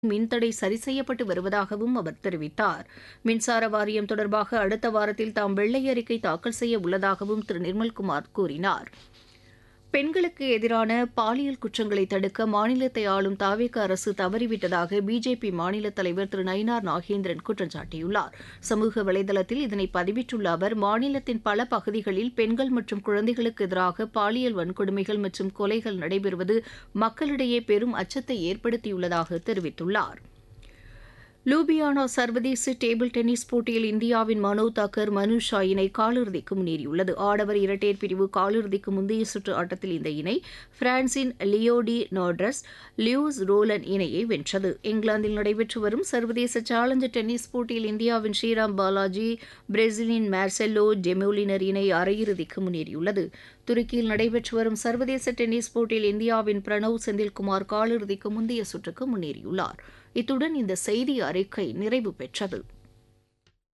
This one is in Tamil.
மின்தடை சரி செய்யப்பட்டு வருவதாகவும் அவர் தெரிவித்தார் மின்சார வாரியம் தொடர்பாக அடுத்த வாரத்தில் தாம் வெள்ளை அறிக்கை தாக்கல் செய்ய உள்ளதாகவும் திரு நிர்மல்குமார் கூறினார் பெண்களுக்கு எதிரான பாலியல் குற்றங்களை தடுக்க மாநிலத்தை ஆளும் தாவேக அரசு தவறிவிட்டதாக பிஜேபி மாநில தலைவர் திரு நயினார் நாகேந்திரன் குற்றம் சாட்டியுள்ளார் சமூக வலைதளத்தில் இதனை பதிவிட்டுள்ள அவர் மாநிலத்தின் பல பகுதிகளில் பெண்கள் மற்றும் குழந்தைகளுக்கு எதிராக பாலியல் வன்கொடுமைகள் மற்றும் கொலைகள் நடைபெறுவது மக்களிடையே பெரும் அச்சத்தை ஏற்படுத்தியுள்ளதாக தெரிவித்துள்ளார் லூபியானா சர்வதேச டேபிள் டென்னிஸ் போட்டியில் இந்தியாவின் மனோ தாக்கர் மனு ஷா இணை காலிறுதிக்கு முன்னேறியுள்ளது ஆடவர் இரட்டையர் பிரிவு காலிறுதிக்கு முந்தைய சுற்று ஆட்டத்தில் இந்த இணை பிரான்சின் லியோடி நோட்ரஸ் லியூஸ் ரோலன் இணையை வென்றது இங்கிலாந்தில் நடைபெற்று வரும் சர்வதேச சேலஞ்சர் டென்னிஸ் போட்டியில் இந்தியாவின் ஸ்ரீராம் பாலாஜி பிரேசிலின் மார்செல்லோ டெமோலினர் இணை அரையிறுதிக்கு முன்னேறியுள்ளது துருக்கியில் நடைபெற்று வரும் சர்வதேச டென்னிஸ் போட்டியில் இந்தியாவின் பிரணவ் செந்தில்குமார் காலிறுதிக்கு முந்தைய சுற்றுக்கு முன்னேறியுள்ளார் இத்துடன் இந்த செய்தி அறிக்கை நிறைவு பெற்றது